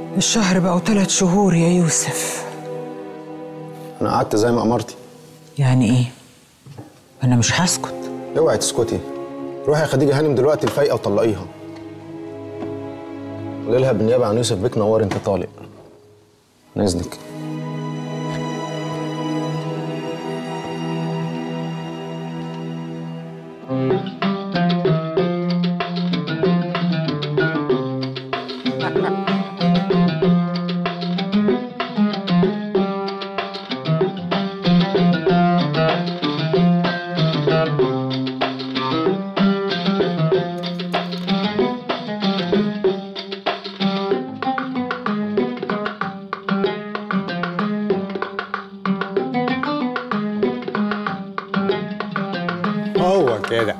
الشهر بقوا ثلاث شهور يا يوسف انا قعدت زي ما امرتي يعني ايه انا مش هسكت اوعي تسكتي روحي يا خديجه هانم دلوقتي الفايقه وطلقيها قولي لها بالنيابه عن يوسف بيك نور انت طالق من اذنك هو كده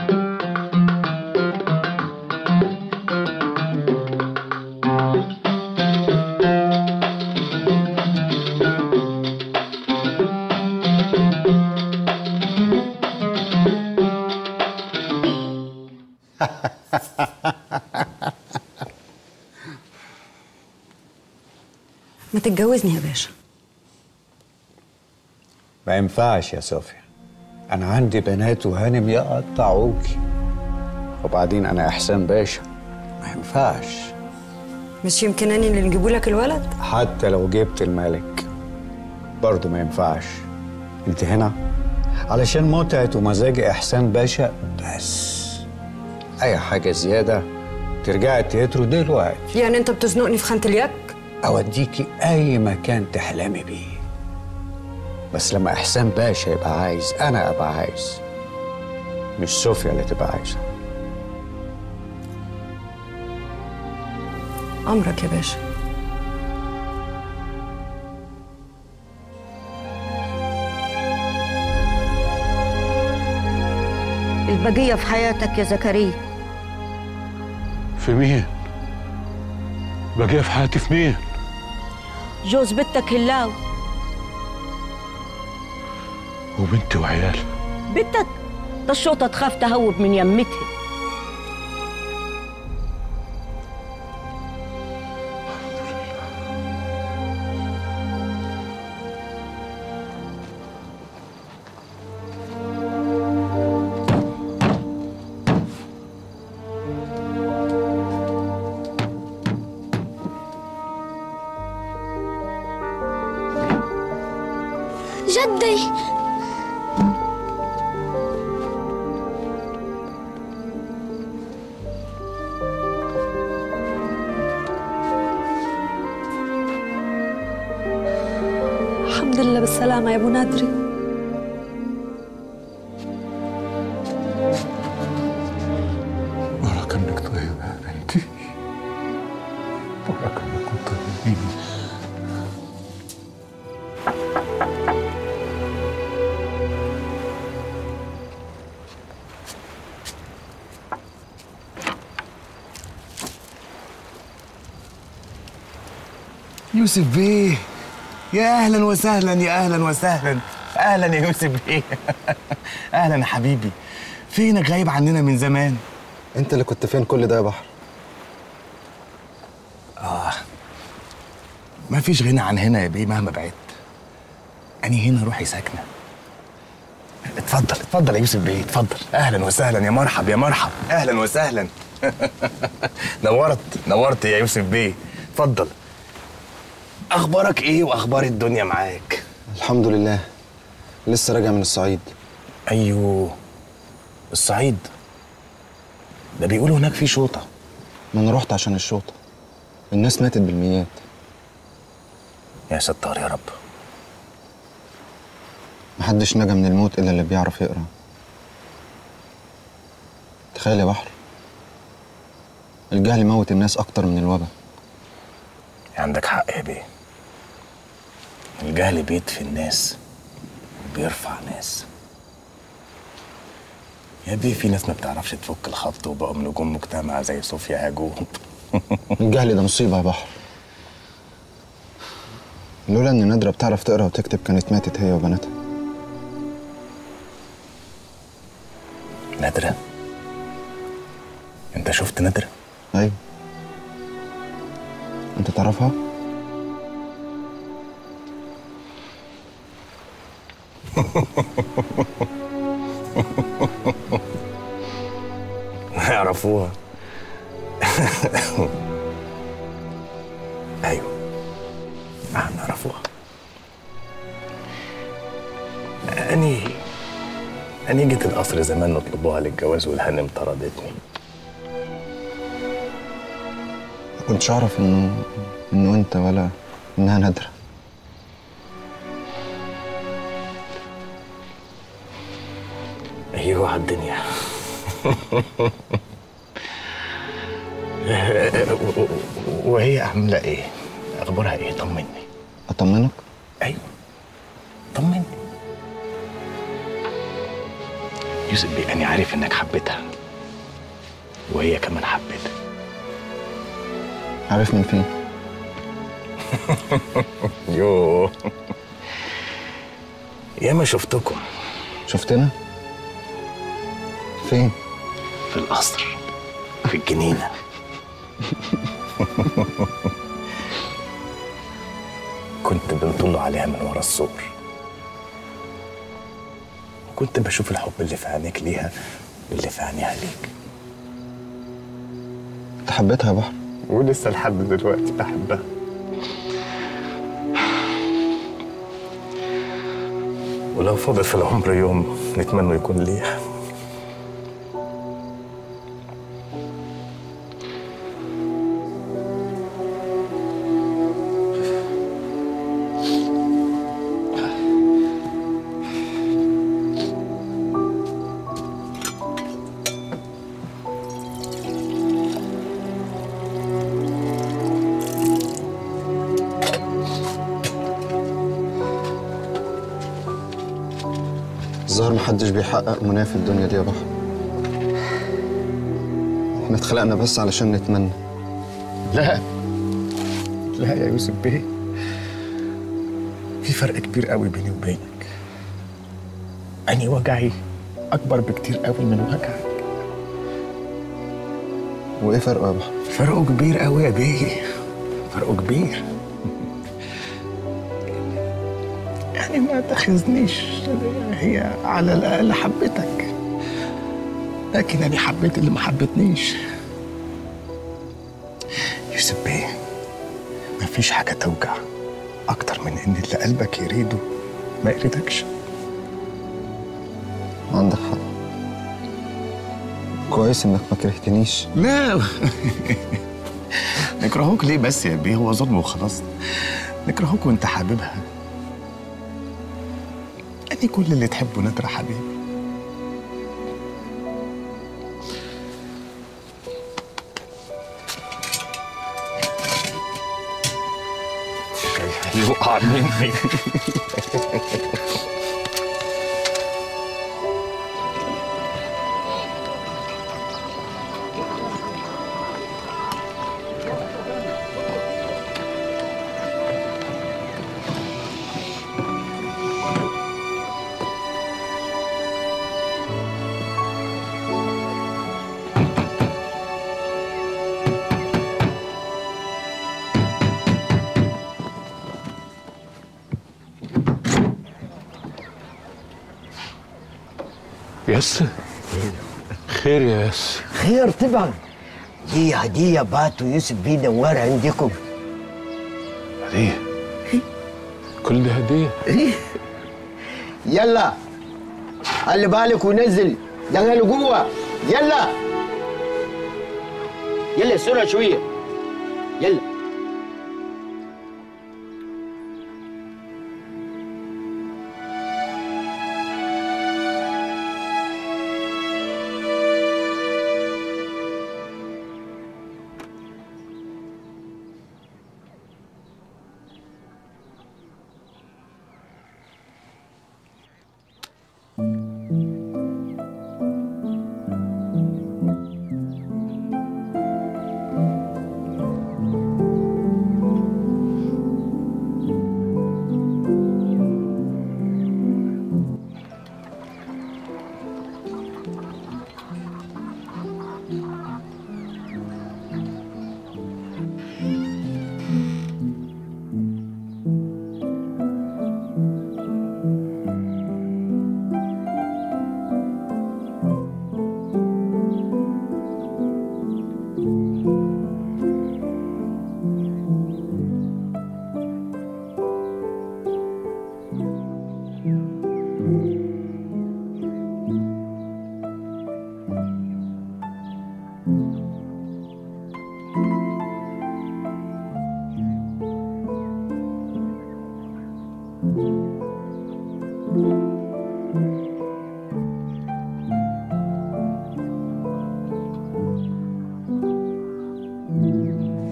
ما تتجوزني يا باشا ما ينفعش يا صوفيا انا عندي بنات وهانم يقطعوكي وبعدين انا احسان باشا ما ينفعش مش يمكن اني اللي نجيبوا لك الولد حتى لو جبت الملك برضه ما ينفعش انت هنا علشان متعة ومزاج احسان باشا بس اي حاجة زيادة ترجعي التياترو دلوقتي يعني انت بتزنقني في خانه اليك اوديكي اي مكان تحلمي بيه بس لما احسان باشا يبقى عايز انا ابقى عايز مش صوفيا اللي تبقى عايزه امرك يا باشا البقية في حياتك يا زكريا في مين؟ بقية في حياتي في مين؟ جوز بنتك هلاو وبنتي وعيالي بنتك ده الشوطة تخاف تهوب من يمتها جدي الحمد لله بالسلامة يا أبو نادري ولا كأنك طيبة يا بنتي ولا كأنكم طيبين يوسف بيه يا اهلا وسهلا يا اهلا وسهلا اهلا يا يوسف بيه اهلا يا حبيبي فينك غايب عننا من زمان انت اللي كنت فين كل ده يا بحر اه ما فيش غنى عن هنا يا بيه مهما بعدت اني هنا روحي ساكنه اتفضل اتفضل يا يوسف بيه اتفضل اهلا وسهلا يا مرحب يا مرحب اهلا وسهلا نورت نورت يا يوسف بيه اتفضل اخبارك ايه واخبار الدنيا معاك الحمد لله لسه راجع من الصعيد ايوه الصعيد ده بيقولوا هناك في شوطه ما انا رحت عشان الشوطه الناس ماتت بالميات يا ستار يا رب محدش نجا من الموت الا اللي بيعرف يقرا تخيل يا بحر الجهل موت الناس اكتر من الوبا عندك حق يا بيه الجهل بيدفي الناس وبيرفع ناس يا بيه في ناس ما بتعرفش تفك الخط وبقوا من نجوم مجتمع زي صوفيا هاجوم الجهل ده مصيبه يا بحر لولا ان نادره بتعرف تقرا وتكتب كانت ماتت هي وبناتها نادرة انت شفت نادرة ايوه انت تعرفها؟ يعرفوها ايوه نعم نعرفوها اني اني جيت القصر زمان نطلبوها للجواز والهانم طردتني ما كنتش اعرف انه انه انت ولا انها نادره ايوه على الدنيا وهي عامله ايه اخبارها ايه طمني اطمنك ايوه طمني يوسف بيه انا عارف انك حبيتها وهي كمان حبتك عارف من فين يوه ياما شفتكم شفتنا فين في القصر في الجنينة كنت بنطل عليها من ورا السور كنت بشوف الحب اللي في عينيك ليها واللي في عينيها ليك انت حبيتها يا بحر ولسه لحد دلوقتي بحبها ولو فضل في العمر يوم نتمنى يكون ليها الظاهر محدش بيحقق مناه في الدنيا دي يا بحر احنا اتخلقنا بس علشان نتمنى لا لا يا يوسف بيه في فرق كبير قوي بيني وبينك أني وجعي أكبر بكتير قوي من وجعك وايه فرقه يا بحر فرقه كبير قوي يا بيه فرقه كبير يعني ما تاخذنيش هي على الأقل حبتك لكن أنا حبيت اللي ما حبتنيش يوسف بيه مفيش حاجة توجع أكتر من إن اللي قلبك يريده ما يريدكش عندك حق كويس انك ما كرهتنيش لا نكرهوك ليه بس يا بيه هو ظلم وخلاص نكرهوك وانت حاببها ادي كل اللي تحبه نكره حبيبي يقع مني يس خير يا يس خير طبعا دي هدية بعتوا يوسف بيه نوار عندكم هدية كل دي هدية يلا خلي بالك ونزل دخلوا جوه يلا يلا سرعة شوية يلا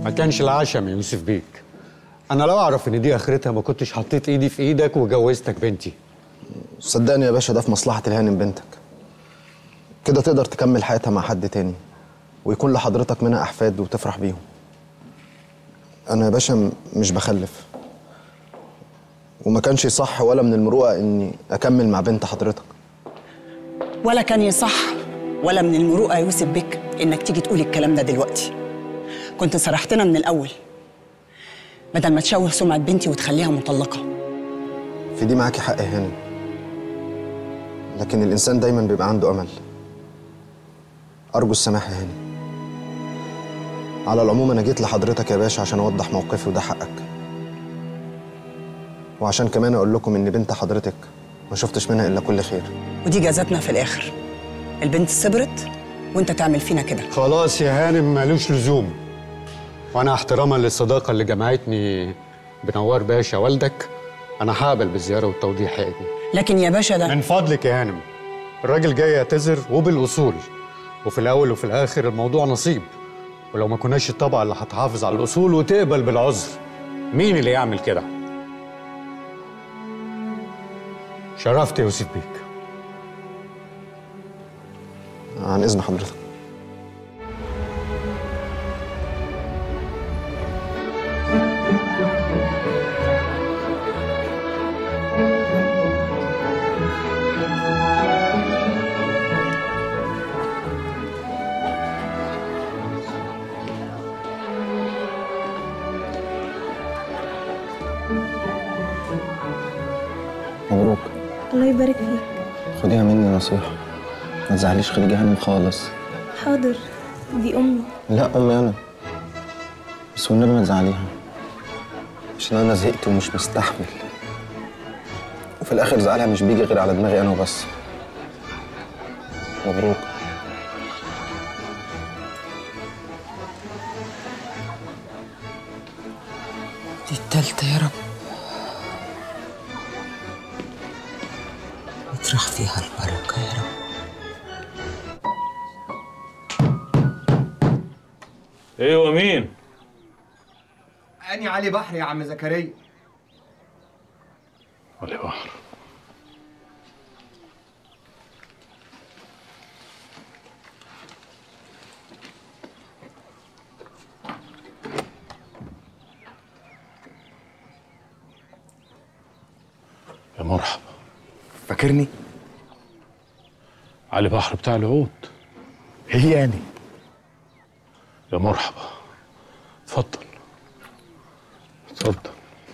ما كانش العشم يا يوسف بيك انا لو اعرف ان دي اخرتها ما كنتش حطيت ايدي في ايدك وجوزتك بنتي صدقني يا باشا ده في مصلحة الهانم بنتك كده تقدر تكمل حياتها مع حد تاني ويكون لحضرتك منها أحفاد وتفرح بيهم أنا يا باشا م- مش بخلف وما كانش صح ولا من المروءة إني أكمل مع بنت حضرتك ولا كان يصح ولا من المروءه يا يوسف بك انك تيجي تقول الكلام ده دلوقتي كنت صرحتنا من الاول بدل ما تشوه سمعه بنتي وتخليها مطلقه في دي معاكي حق يا هانم لكن الإنسان دايما بيبقى عنده أمل أرجو السماح يا هانم على العموم أنا جيت لحضرتك يا باشا عشان أوضح موقفي وده حقك وعشان كمان أقول لكم إن بنت حضرتك ما شفتش منها إلا كل خير ودي جازتنا في الاخر البنت صبرت وانت تعمل فينا كده خلاص يا هانم مالوش لزوم وانا احتراما للصداقه اللي جمعتني بنوار باشا والدك انا هقبل بالزياره والتوضيح يا ابني لكن يا باشا ده من فضلك يا هانم الراجل جاي يعتذر وبالاصول وفي الاول وفي الاخر الموضوع نصيب ولو ما كناش الطبقه اللي هتحافظ على الاصول وتقبل بالعذر مين اللي يعمل كده شرفت يا يوسف بيك عن إذن حضرتك مبروك الله يبارك فيك خديها مني نصيحة ما تزعليش خديجة هانم خالص حاضر دي أمي لا أمي أنا بس والنبي ما تزعليها عشان أنا زهقت ومش مستحمل وفي الآخر زعلها مش بيجي غير على دماغي أنا وبس مبروك دي التالتة يا رب اطرح فيها البركة يا رب ايوه مين؟ أني علي بحر يا عم زكريا علي بحر يا مرحبا فاكرني علي بحر بتاع العود هي يعني يا مرحبا اتفضل اتفضل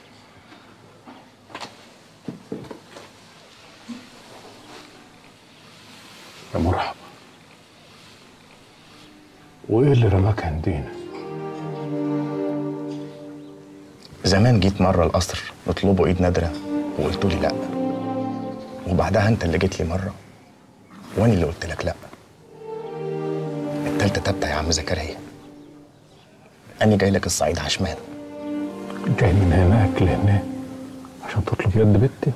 يا مرحبا وايه اللي رماك عندنا زمان جيت مرة القصر نطلبوا ايد نادرة وقلتوا لي لا وبعدها انت اللي جيت لي مرة وانا اللي قلت لك لا التالتة تابتة يا عم زكريا أنا جاي لك الصعيد عشمان جاي من هناك لهناك عشان تطلب يد بنتي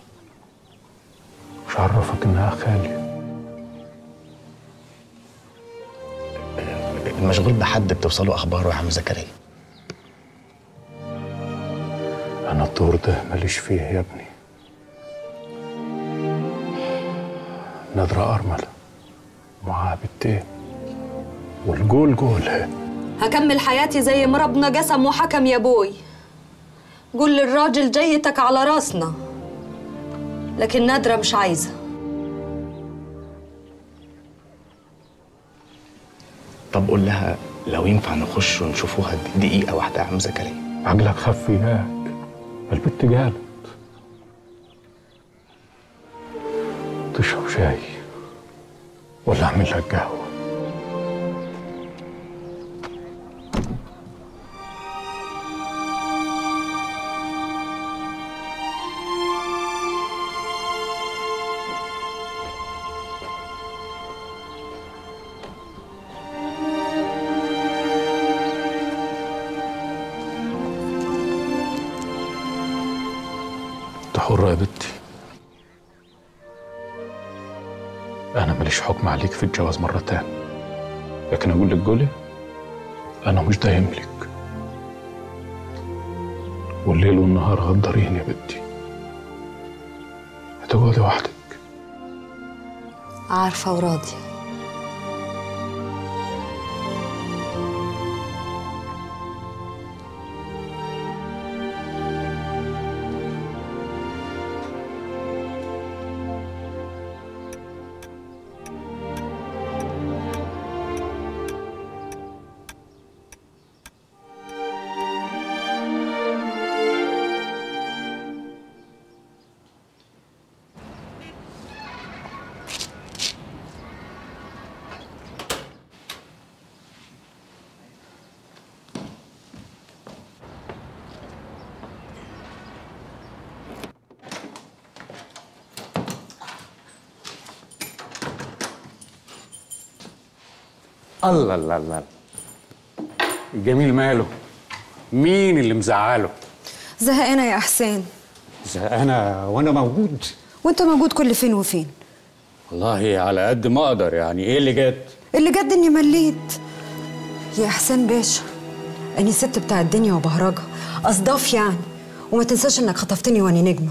مش عرفك انها خالي المشغول بحد بتوصله أخباره يا عم زكريا انا الدور ده ماليش فيه يا ابني نادرة أرملة معاها بنتين والجول جول هكمل حياتي زي ما ربنا قسم وحكم يا بوي قول للراجل جيتك على راسنا لكن نادرة مش عايزة طب قول لها لو ينفع نخش ونشوفوها دقيقة واحدة يا عم زكريا عقلك خف اياك البت جالت تشرب شاي ولا اعمل لك قهوه انت حرة يا بنتي أنا ماليش حكم عليك في الجواز مرة تاني لكن أقول لك قولي أنا مش دايم لك والليل والنهار غدارين يا بنتي هتقعدي وحدك عارفة وراضية الله الله الله الجميل ماله مين اللي مزعله زهقانة يا إحسان انا وانا موجود وأنت موجود كل فين وفين والله على قد ما اقدر يعني ايه اللي جت اللي جد إني مليت يا إحسان باشا أني ست بتاع الدنيا وبهرجها أصداف يعني وما تنساش إنك خطفتني وأنا نجمة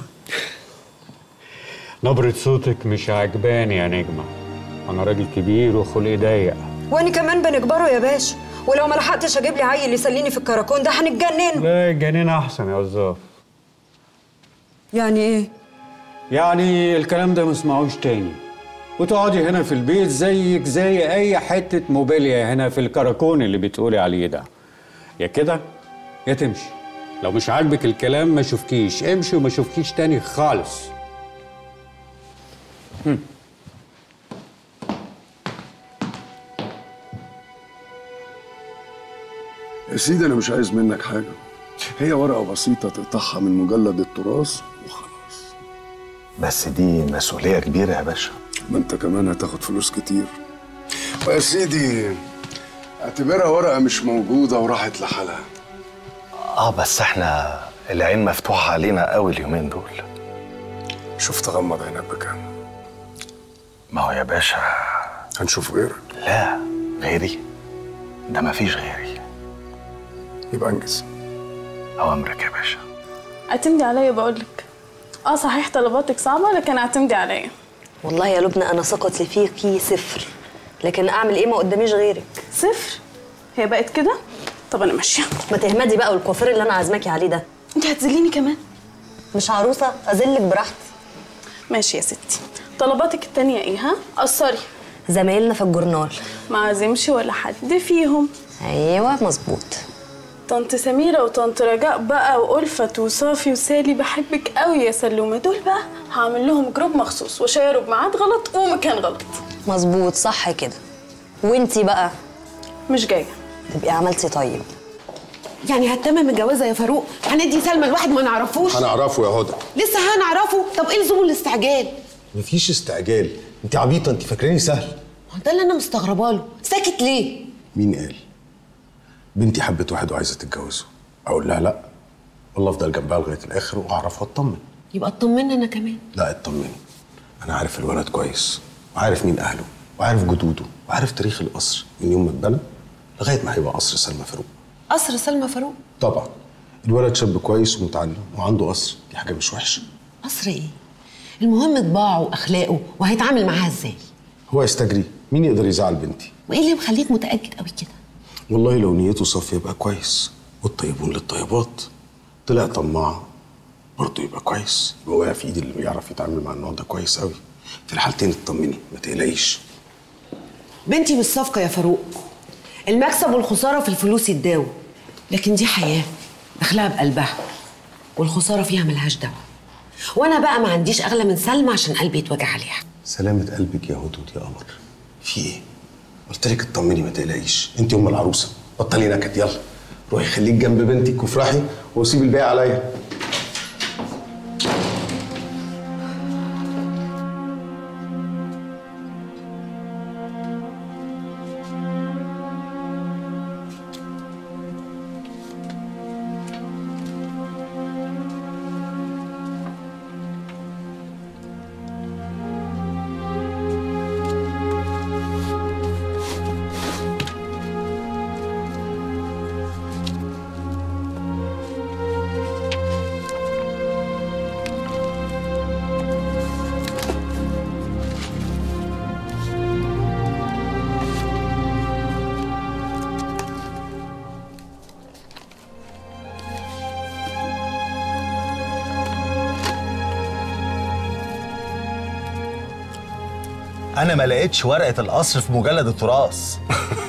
نبرة صوتك مش عجباني يا نجمة أنا راجل كبير وخلقي ضيق وأنا كمان بنكبره يا باشا ولو ما لحقتش أجيب لي عيل يسليني في الكراكون ده هنتجننوا لا الجنين أحسن يا وزاف يعني إيه؟ يعني الكلام ده ما اسمعوش تاني وتقعدي هنا في البيت زيك زي أي حتة موبيليا هنا في الكراكون اللي بتقولي عليه ده يا كده يا تمشي لو مش عاجبك الكلام ما شوفكيش امشي وما شوفكيش تاني خالص هم. يا سيدي انا مش عايز منك حاجه هي ورقه بسيطه تقطعها من مجلد التراث وخلاص بس دي مسؤولية كبيرة يا باشا ما انت كمان هتاخد فلوس كتير ويا سيدي اعتبرها ورقه مش موجوده وراحت لحالها اه بس احنا العين مفتوحة علينا قوي اليومين دول شوف تغمض عينك بكام ما هو يا باشا هنشوف غيرك لا غيري ده مفيش غيري يبقى انجز أوامرك يا باشا اعتمدي عليا بقولك اه صحيح طلباتك صعبة لكن اعتمدي عليا والله يا لبنى أنا ثقتي فيكي صفر لكن أعمل إيه ما قداميش غيرك صفر هي بقت كده طب انا ماشية ما تهمدي بقى والكوافير اللي أنا عازماكي عليه ده انت هتذليني كمان مش عروسة أذلك براحتي ماشي يا ستي طلباتك التانية ايه ها قصري زمايلنا في الجورنال ما عازمش ولا حد فيهم أيوه مظبوط طنط سميرة وطنط رجاء بقى وألفت وصافي وسالي بحبك قوي يا سلومة دول بقى هعمل لهم جروب مخصوص وشيروا بميعاد غلط ومكان غلط مظبوط صح كده وانتي بقى مش جاية تبقي عملتي طيب يعني هتمم الجوازه يا فاروق هندي سلمى لواحد ما نعرفوش هنعرفه يا هدى لسه هنعرفه طب ايه لزوم الاستعجال مفيش استعجال انت عبيطه انت فاكراني سهل ما هو ده اللي انا مستغربه له ساكت ليه مين قال بنتي حبت واحد وعايزه تتجوزه اقول لها لا والله افضل جنبها لغايه الاخر واعرف واطمن يبقى اطمنا انا كمان لا اطمني انا عارف الولد كويس وعارف مين اهله وعارف جدوده وعارف تاريخ القصر من يوم ما اتبنى لغايه ما هيبقى قصر سلمى فاروق قصر سلمى فاروق طبعا الولد شاب كويس ومتعلم وعنده قصر دي حاجه مش وحشه قصر ايه المهم طباعه واخلاقه وهيتعامل معاها ازاي هو يستجري مين يقدر يزعل بنتي وايه اللي مخليك متاكد قوي كده والله لو نيته صافيه يبقى كويس والطيبون للطيبات طلع طماع برضه يبقى كويس يبقى واقع في ايد اللي بيعرف يتعامل مع النوع ده كويس قوي في الحالتين اطمني ما تقلقيش بنتي مش صفقه يا فاروق المكسب والخساره في الفلوس يتداووا لكن دي حياه داخلها بقلبها والخساره فيها ملهاش دواء وانا بقى ما عنديش اغلى من سلمى عشان قلبي يتوجع عليها سلامة قلبك يا هدود يا قمر في ايه؟ قلت لك اطمني ما تقلقيش انت ام العروسه بطلي نكد يلا روحي خليك جنب بنتك وافرحي وسيبي الباقي عليا انا ما لقيتش ورقه القصر في مجلد التراث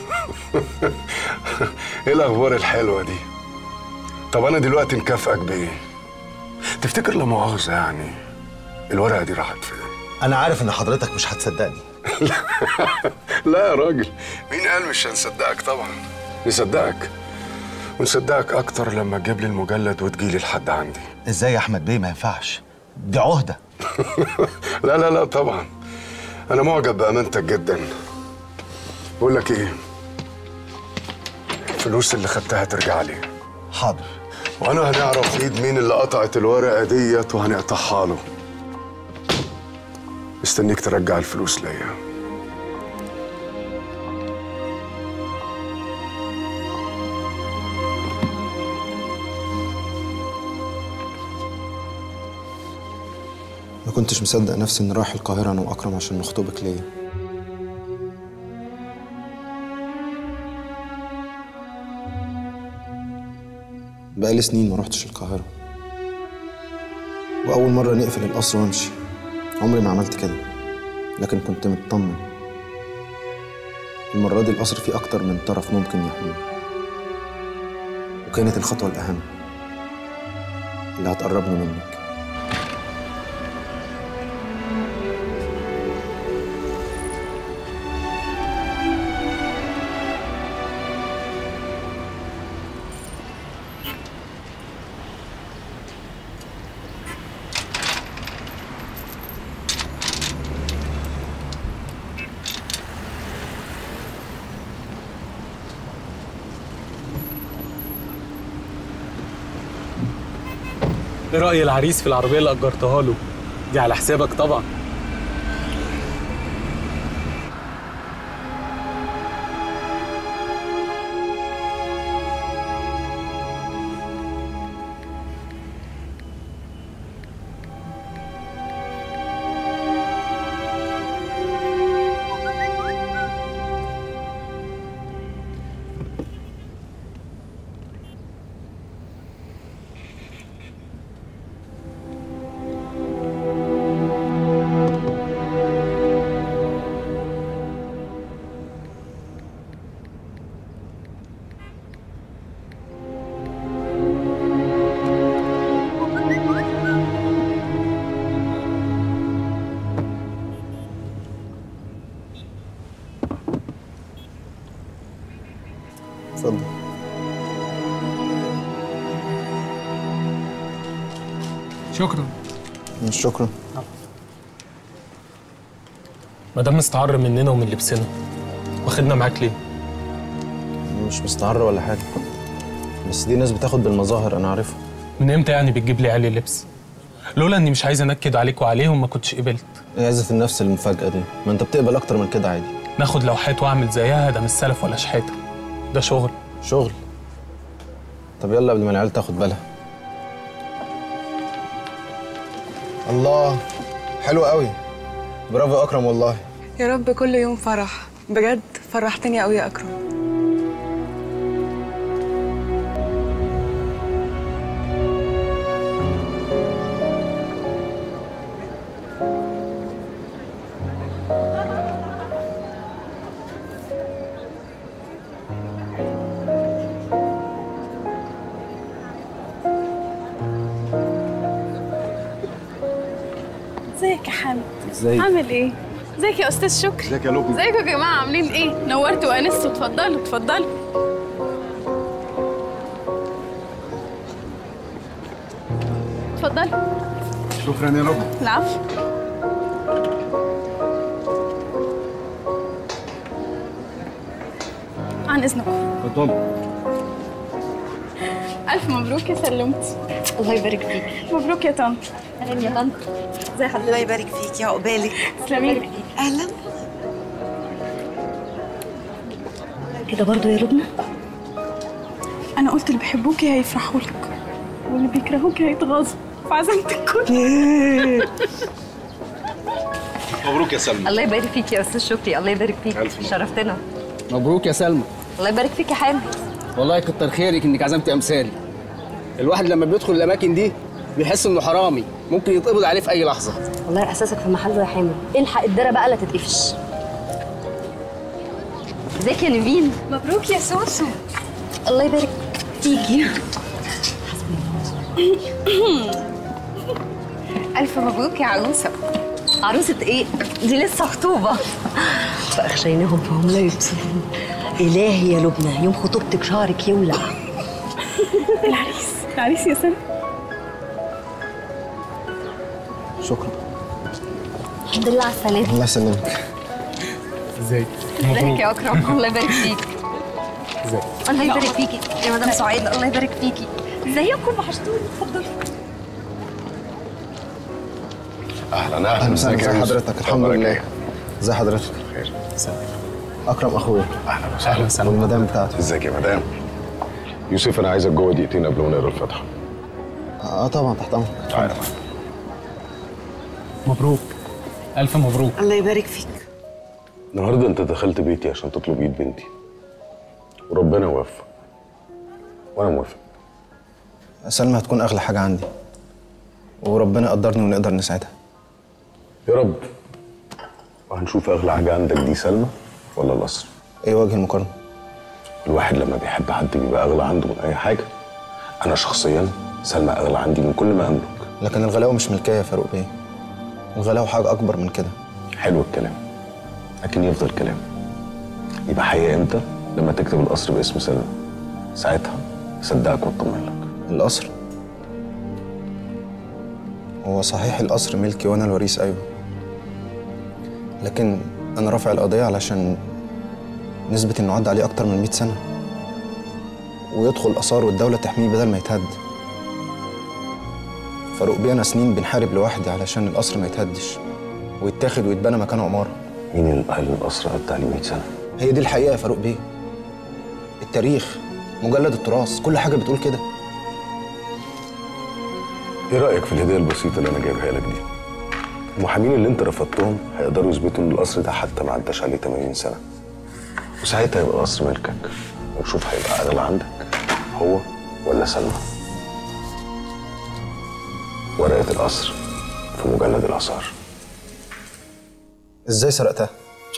ايه الاخبار الحلوه دي طب انا دلوقتي مكافئك بايه تفتكر لا مؤاخذه يعني الورقه دي راحت فين انا عارف ان حضرتك مش هتصدقني لا يا راجل مين قال مش هنصدقك طبعا نصدقك ونصدقك اكتر لما تجيب لي المجلد وتجيلي لحد عندي ازاي يا احمد بيه ما ينفعش دي عهده لا لا لا طبعا انا معجب بامانتك جدا بقول لك ايه الفلوس اللي خدتها ترجع لي حاضر وانا هنعرف ايد مين اللي قطعت الورقه ديت وهنقطعها له مستنيك ترجع الفلوس ليا ما كنتش مصدق نفسي اني رايح القاهرة انا واكرم عشان نخطبك ليا بقالي سنين ما روحتش القاهرة وأول مرة نقفل القصر وامشي عمري ما عملت كده لكن كنت مطمن المرة دي القصر فيه أكتر من طرف ممكن يحميه وكانت الخطوة الأهم اللي هتقربني منك ايه رأي العريس في العربية اللي أجرتها له؟ دي على حسابك طبعا اتفضل شكرا مش شكرا ما دام مستعر مننا ومن لبسنا واخدنا معاك ليه؟ مش مستعر ولا حاجة بس دي ناس بتاخد بالمظاهر أنا عارفها من امتى يعني بتجيب لي عالي لبس؟ لولا اني مش عايز انكد عليك وعليهم ما كنتش قبلت ايه عزة النفس المفاجأة دي ما انت بتقبل أكتر من كده عادي ناخد لوحات واعمل زيها ده مش سلف ولا شحاته ده شغل شغل طب يلا قبل ما العيال تاخد بالها الله حلو قوي برافو يا أكرم والله يا رب كل يوم فرح بجد فرحتني قوي يا اكرم ازيك يا حامد ازيك؟ عامل ايه ازيك يا استاذ شكري ازيك يا لبنى؟ ازيكم يا جماعه عاملين ايه نورتوا وانستوا اتفضلوا اتفضلوا اتفضلوا شكرا يا رب العفو عن اذنكم اتفضل الف مبروك يا سلمتي الله يبارك فيك مبروك يا طنط اهلا يا طنط ازي حضرتك الله يبارك فيك يا عقبالك تسلمي لي اهلا كده برضو يا لبنى انا قلت اللي بيحبوكي هيفرحوا لك واللي بيكرهوكي هيتغاظوا في عزمتك كلها مبروك يا سلمى الله يبارك فيك يا استاذ شكري الله يبارك فيك ألف مبروك. شرفتنا مبروك يا سلمى الله يبارك فيك يا حامد والله كتر خيرك انك عزمتي امثالي الواحد لما بيدخل الاماكن دي بيحس انه حرامي ممكن يتقبض عليه في اي لحظه والله احساسك في محله يا حامد الحق الدره بقى لا تتقفش ازيك يا نيفين مبروك يا سوسو الله يبارك فيكي ألف مبروك يا عروسة عروسة ايه؟ دي لسه خطوبة فأخشيناهم فهم لا يبصرون إلهي يا لبنى يوم خطوبتك شعرك يولع العريس العريس يا سلمى شكرا الحمد لله على السلامة الله يسلمك ازيك ازيك يا أكرم الله يبارك فيك ازيك الله يبارك فيكي يا مدام سعيد الله يبارك فيكي ازيكم وحشتوني اتفضلوا اهلا اهلا اهلا وسهلا ازيك يا ازي يوسف؟ حضرتك الحمد أخبارك لله إيه؟ ازي حضرتك خير اكرم اخويا اهلا وسهلا وسهلا والمدام بتاعته ازيك يا مدام يوسف انا عايزك جوه دقيقتين قبل ما نقرا الفاتحه اه طبعا تحت امرك تعالى مبروك الف مبروك الله يبارك فيك النهارده انت دخلت بيتي عشان تطلب ايد بنتي وربنا وفق وانا موافق سلمى هتكون اغلى حاجه عندي وربنا قدرني ونقدر نساعدها يا رب وهنشوف اغلى حاجه عندك دي سلمى ولا القصر ايه وجه المقارنه الواحد لما بيحب حد بيبقى اغلى عنده من اي حاجه انا شخصيا سلمى اغلى عندي من كل ما املك لكن الغلاوه مش ملكيه يا فاروق بيه الغلاوه حاجه اكبر من كده حلو الكلام لكن يفضل كلام يبقى حقيقة امتى لما تكتب القصر باسم سلمى ساعتها صدقك واطمن لك القصر هو صحيح القصر ملكي وانا الوريث ايوه لكن انا رافع القضيه علشان نثبت انه عدى عليه اكتر من 100 سنه ويدخل اثار والدوله تحميه بدل ما يتهد فاروق بيه انا سنين بنحارب لوحدي علشان القصر ما يتهدش ويتاخد ويتبنى مكانه عماره مين اللي قال القصر عدى عليه 100 سنه هي دي الحقيقه يا فاروق بيه التاريخ مجلد التراث كل حاجه بتقول كده ايه رايك في الهديه البسيطه اللي انا جايبها لك دي المحامين اللي انت رفضتهم هيقدروا يثبتوا ان القصر ده حتى ما عداش عليه 80 سنه وساعتها يبقى القصر ملكك ونشوف هيبقى اغلى عندك هو ولا سلمى ورقه القصر في مجلد الاثار ازاي سرقتها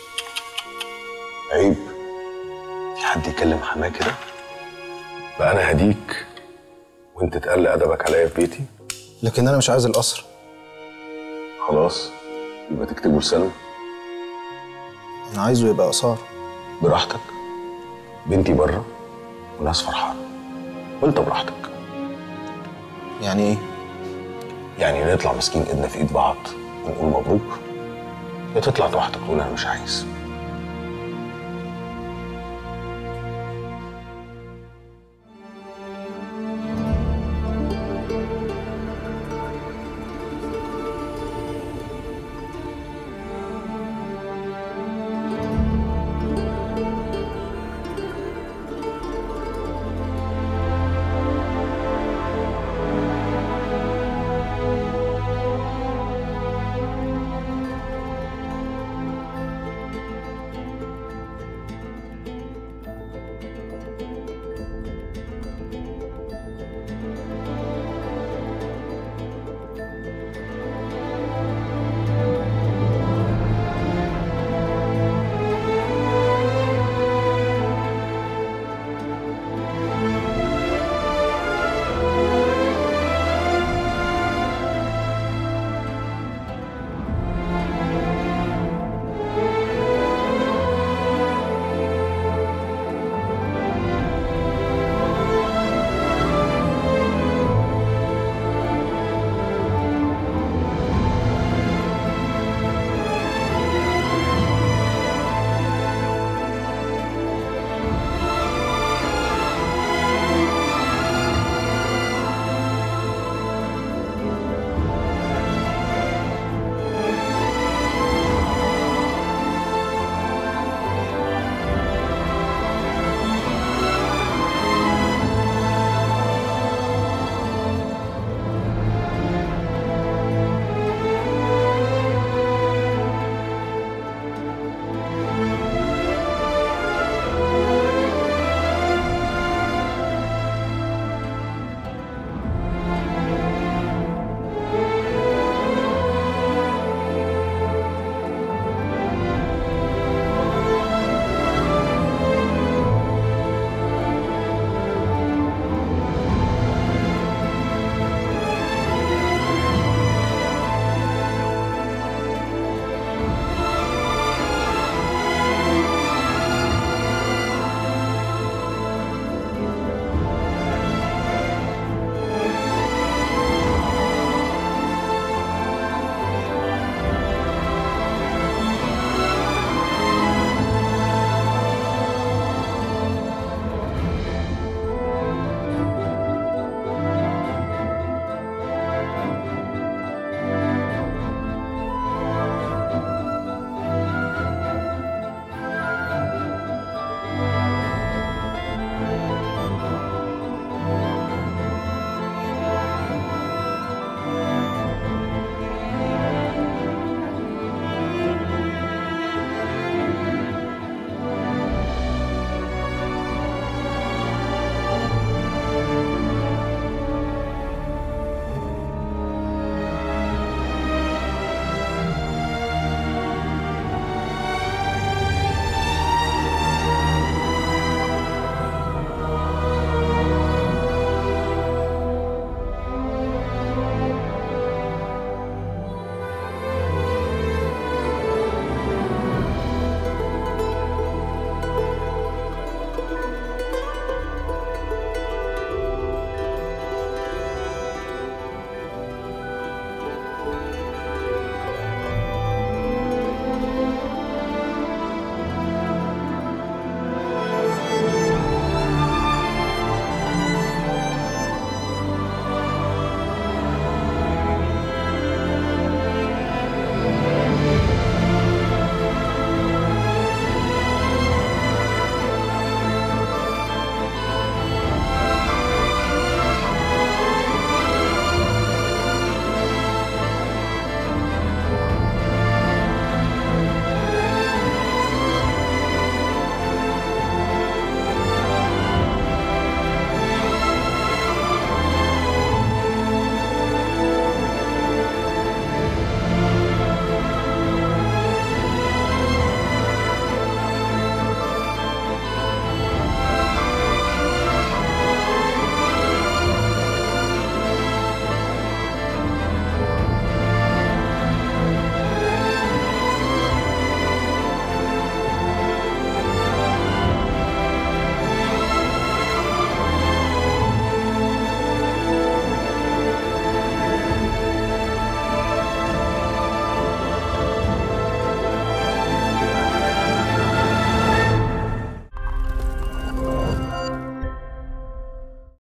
عيب في حد يكلم حماه كده بقى انا هديك وانت تقل ادبك عليا في بيتي لكن انا مش عايز القصر خلاص يبقى تكتبه لسلمى انا عايزه يبقى اثار براحتك بنتي بره وناس فرحانه وانت براحتك يعني ايه يعني نطلع ماسكين ايدنا في ايد بعض ونقول مبروك يا تطلع لوحدك تقول انا مش عايز